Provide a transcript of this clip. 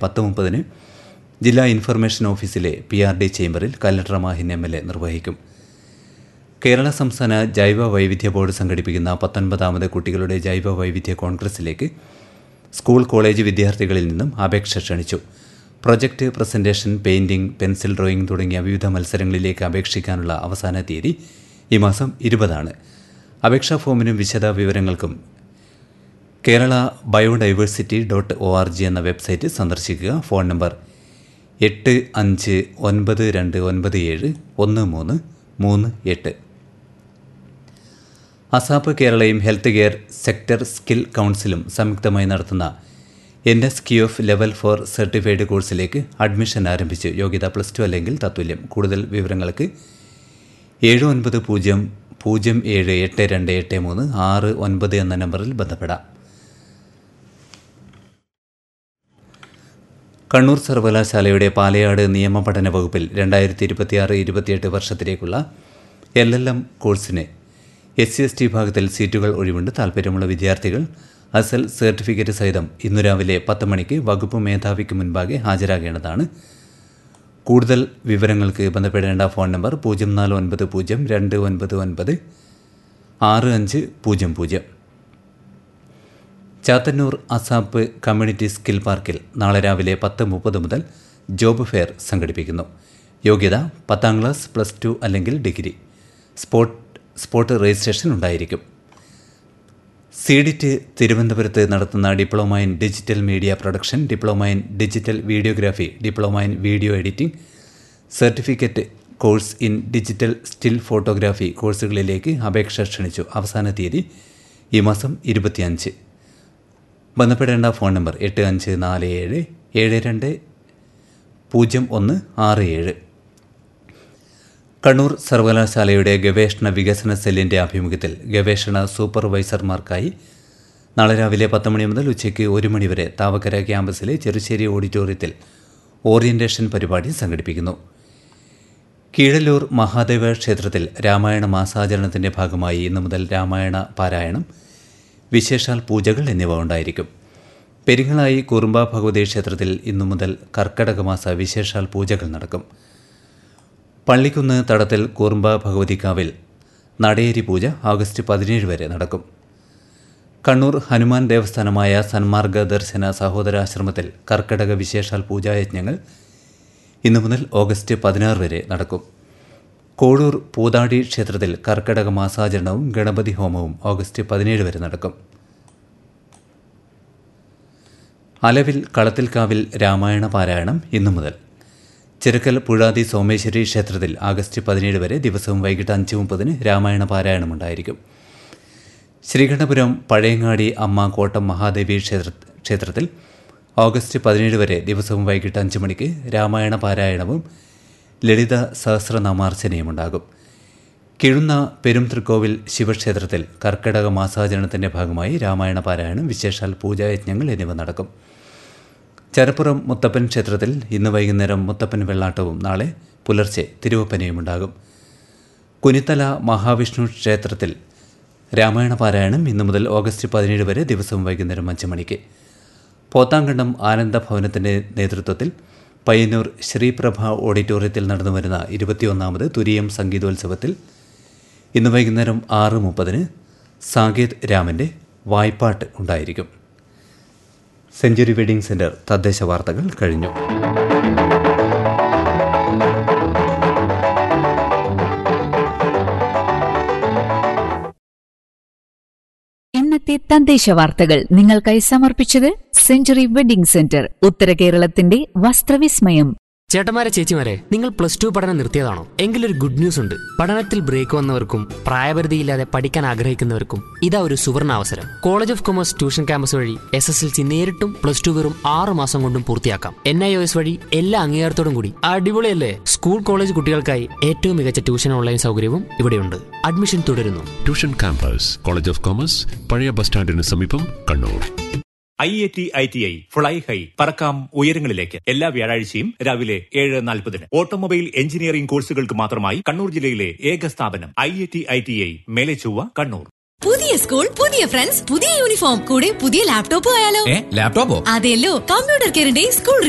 പത്ത് മുപ്പതിന് ജില്ലാ ഇൻഫർമേഷൻ ഓഫീസിലെ പി ആർ ഡി ചേംബറിൽ collector Mahin M L A നിർവഹിക്കും കേരള സംസ്ഥാന ജൈവ വൈവിധ്യ ബോർഡ് സംഘടിപ്പിക്കുന്ന പത്തൊൻപതാമത് കുട്ടികളുടെ ജൈവ വൈവിധ്യ കോൺഗ്രസിലേക്ക് സ്കൂൾ കോളേജ് വിദ്യാർത്ഥികളിൽ നിന്നും അപേക്ഷ ക്ഷണിച്ചു project presentation painting pencil drawing തുടങ്ങിയ വിവിധ മത്സരങ്ങളിലേക്ക് അപേക്ഷിക്കാനുള്ള അവസാന തീയതി ഈ മാസം ഇരുപതാണ് അപേക്ഷാ ഫോമിനും വിശദ വിവരങ്ങൾക്കും Kerala biodiversity dot O R G എന്ന വെബ്സൈറ്റ് സന്ദർശിക്കുക ഫോൺ നമ്പർ എട്ട് അഞ്ച് ഒൻപത് രണ്ട് ഒൻപത് ഏഴ് ഒന്ന് മൂന്ന് മൂന്ന് എട്ട് അസാപ്പ് കേരളയും ഹെൽത്ത് കെയർ സെക്ടർ സ്കിൽ കൗൺസിലും സംയുക്തമായി നടത്തുന്ന N S Q F level four certified കോഴ്സിലേക്ക് അഡ്മിഷൻ ആരംഭിച്ചു യോഗ്യത പ്ലസ് ടു അല്ലെങ്കിൽ തത്തുല്യം കൂടുതൽ വിവരങ്ങൾക്ക് ഏഴ് ഒൻപത് പൂജ്യം പൂജ്യം ഏഴ് എട്ട് രണ്ട് എട്ട് മൂന്ന് ആറ് ഒൻപത് എന്ന നമ്പറിൽ ബന്ധപ്പെടാം കണ്ണൂർ സർവകലാശാലയുടെ പാലയാട് നിയമപഠന വകുപ്പിൽ രണ്ടായിരത്തി ഇരുപത്തിയാറ് ഇരുപത്തിയെട്ട് വർഷത്തിലേക്കുള്ള എൽ എൽ എം കോഴ്സിന് എസ് സി എസ് ടി വിഭാഗത്തിൽ സീറ്റുകൾ ഒഴിവുണ്ട് താൽപ്പര്യമുള്ള വിദ്യാർത്ഥികൾ അസൽ സർട്ടിഫിക്കറ്റ് സഹിതം ഇന്നു രാവിലെ പത്ത് മണിക്ക് വകുപ്പ് മേധാവിക്ക് മുൻപാകെ ഹാജരാകേണ്ടതാണ് കൂടുതൽ വിവരങ്ങൾക്ക് ബന്ധപ്പെടേണ്ട ഫോൺ നമ്പർ പൂജ്യം നാല് ഒൻപത് പൂജ്യം രണ്ട് ഒൻപത് ഒൻപത് ആറ് അഞ്ച് പൂജ്യം പൂജ്യം ചാത്തന്നൂർ അസാപ്പ് കമ്മ്യൂണിറ്റി സ്കിൽ പാർക്കിൽ നാളെ രാവിലെ പത്ത് മുപ്പത് മുതൽ ജോബ് ഫെയർ സംഘടിപ്പിക്കുന്നു യോഗ്യത പത്താം ക്ലാസ് പ്ലസ് ടു അല്ലെങ്കിൽ ഡിഗ്രി സ്പോട്ട് സ്പോട്ട് രജിസ്ട്രേഷൻ ഉണ്ടായിരിക്കും സീഡിറ്റ് തിരുവനന്തപുരത്ത് നടത്തുന്ന diploma in digital media production diploma in digital videography diploma in video editing certificate course in digital still photography കോഴ്സുകളിലേക്ക് അപേക്ഷ ക്ഷണിച്ചു അവസാന തീയതി ഈ മാസം ഇരുപത്തിയഞ്ച് ബന്ധപ്പെടേണ്ട ഫോൺ നമ്പർ എട്ട് അഞ്ച് നാല് ഏഴ് ഏഴ് രണ്ട് പൂജ്യം ഒന്ന് ആറ് ഏഴ് കണ്ണൂർ സർവകലാശാലയുടെ ഗവേഷണ വികസന സെല്ലിൻ്റെ ആഭിമുഖ്യത്തിൽ ഗവേഷണ സൂപ്പർവൈസർമാർക്കായി നാളെ രാവിലെ പത്ത് മണി മുതൽ ഉച്ചയ്ക്ക് ഒരു മണിവരെ താവക്കര ക്യാമ്പസിലെ ചെറുശ്ശേരി ഓഡിറ്റോറിയത്തിൽ ഓറിയന്റേഷൻ പരിപാടി സംഘടിപ്പിക്കുന്നു കീഴല്ലൂർ മഹാദേവ ക്ഷേത്രത്തിൽ രാമായണ മാസാചരണത്തിൻ്റെ ഭാഗമായി ഇന്നു മുതൽ രാമായണ പാരായണം വിശേഷാൽ പൂജകൾ എന്നിവ ഉണ്ടായിരിക്കും പെരിങ്ങളായി കുറുമ്പ ഭഗവതി ക്ഷേത്രത്തിൽ ഇന്നു മുതൽ കർക്കടക മാസ വിശേഷാൽ പൂജകൾ നടക്കും പള്ളിക്കുന്ന് തടത്തിൽ കൂർമ്പ ഭഗവതിക്കാവിൽ നടയേരി പൂജ ആഗസ്റ്റ് പതിനേഴ് വരെ നടക്കും കണ്ണൂർ ഹനുമാൻ ദേവസ്ഥാനമായ സന്മാർഗ ദർശന സഹോദരാശ്രമത്തിൽ കർക്കടക വിശേഷാൽ പൂജായജ്ഞങ്ങൾ ഇന്നു മുതൽ ഓഗസ്റ്റ് പതിനാറ് വരെ നടക്കും കോഴൂർ പൂതാടി ക്ഷേത്രത്തിൽ കർക്കടക മാസാചരണവും ഗണപതി ഹോമവും ഓഗസ്റ്റ് പതിനേഴ് വരെ നടക്കും അലവിൽ കളത്തിൽക്കാവിൽ രാമായണ പാരായണം ഇന്നു മുതൽ ചിറക്കൽ പുഴാതി സോമേശ്വരി ക്ഷേത്രത്തിൽ ആഗസ്റ്റ് പതിനേഴ് വരെ ദിവസവും വൈകിട്ട് അഞ്ച് മുപ്പതിന് രാമായണ പാരായണമുണ്ടായിരിക്കും ശ്രീകണ്ഠപുരം പഴയങ്ങാടി അമ്മ കോട്ടം മഹാദേവി ക്ഷേത്ര ക്ഷേത്രത്തിൽ ഓഗസ്റ്റ് പതിനേഴ് വരെ ദിവസവും വൈകിട്ട് അഞ്ച് മണിക്ക് രാമായണ പാരായണവും ലളിത സഹസ്രനാമാർച്ചനയും ഉണ്ടാകും കിഴുന്ന പെരുംതൃക്കോവിൽ ശിവക്ഷേത്രത്തിൽ കർക്കിടക മാസാചരണത്തിൻ്റെ ഭാഗമായി രാമായണ പാരായണം വിശേഷാൽ പൂജായജ്ഞങ്ങൾ എന്നിവ നടക്കും ചരപ്പുറം മുത്തപ്പൻ ക്ഷേത്രത്തിൽ ഇന്ന് വൈകുന്നേരം മുത്തപ്പൻ വെള്ളാട്ടവും നാളെ പുലർച്ചെ തിരുവപ്പനയും ഉണ്ടാകും കുനിത്തല മഹാവിഷ്ണു ക്ഷേത്രത്തിൽ രാമായണ പാരായണം ഇന്നു മുതൽ ഓഗസ്റ്റ് പതിനേഴ് വരെ ദിവസവും വൈകുന്നേരം അഞ്ച് മണിക്ക് പോത്താങ്കണ്ടം ആനന്ദ ഭവനത്തിൻ്റെ നേതൃത്വത്തിൽ പയ്യന്നൂർ ശ്രീപ്രഭ ഓഡിറ്റോറിയത്തിൽ നടന്നു വരുന്ന ഇരുപത്തിയൊന്നാമത് തുരിയം സംഗീതോത്സവത്തിൽ ഇന്ന് വൈകുന്നേരം ആറ് മുപ്പതിന് സാകേത് രാമൻ്റെ വായ്പാട്ട് ഉണ്ടായിരിക്കും സെഞ്ചുറി വെഡിംഗ് സെൻറ്റർ തദ്ദേശ വാർത്തകൾ കഴിഞ്ഞു ഇന്നത്തെ തദ്ദേശ വാർത്തകൾ നിങ്ങൾക്കായി സമർപ്പിച്ചത് സെഞ്ചുറി വെഡിംഗ് സെന്റർ ഉത്തര കേരളത്തിന്റെ വസ്ത്രവിസ്മയം ചേട്ടന്മാരെ ചേച്ചിമാരെ നിങ്ങൾ പ്ലസ് ടു പഠനം നിർത്തിയതാണോ എങ്കിലൊരു ഗുഡ് ന്യൂസ് ഉണ്ട് പഠനത്തിൽ ബ്രേക്ക് വന്നവർക്കും പ്രായപരിധിയില്ലാതെ പഠിക്കാൻ ആഗ്രഹിക്കുന്നവർക്കും ഇതാ ഒരു സുവർണ അവസരം college of commerce tuition campus വഴി എസ് എസ് എൽ സി നേരിട്ടും പ്ലസ് ടു വെറും ആറ് മാസം കൊണ്ടും പൂർത്തിയാക്കാം എൻ ഐ ഒ എസ് വഴി എല്ലാ അംഗീകാരത്തോടും കൂടി അടിപൊളിയല്ലേ സ്കൂൾ കോളേജ് കുട്ടികൾക്കായി ഏറ്റവും മികച്ച ട്യൂഷൻ ഓൺലൈൻ സൗകര്യവും ഇവിടെയുണ്ട് അഡ്മിഷൻ തുടരുന്നു tuition campus college of commerce പഴയ ബസ് സ്റ്റാൻഡിന് സമീപം Kannur I I T I T I fly high പറക്കാം ഉയരങ്ങളിലേക്ക് എല്ലാ വ്യാഴാഴ്ചയും രാവിലെ ഏഴ് നാൽപ്പതിന് ഓട്ടോമൊബൈൽ എഞ്ചിനീയറിംഗ് കോഴ്സുകൾക്ക് മാത്രമായി കണ്ണൂർ ജില്ലയിലെ ഏക സ്ഥാപനം I I T I T I Mele Chovva Kannur പുതിയ സ്കൂൾ പുതിയ ഫ്രണ്ട്സ് പുതിയ യൂണിഫോം കൂടെ പുതിയ ലാപ്ടോപ്പ് ആയാലോ ലാപ്ടോപ്പോ അതെല്ലോ കമ്പ്യൂട്ടർ കെയറിന്റെ സ്കൂൾ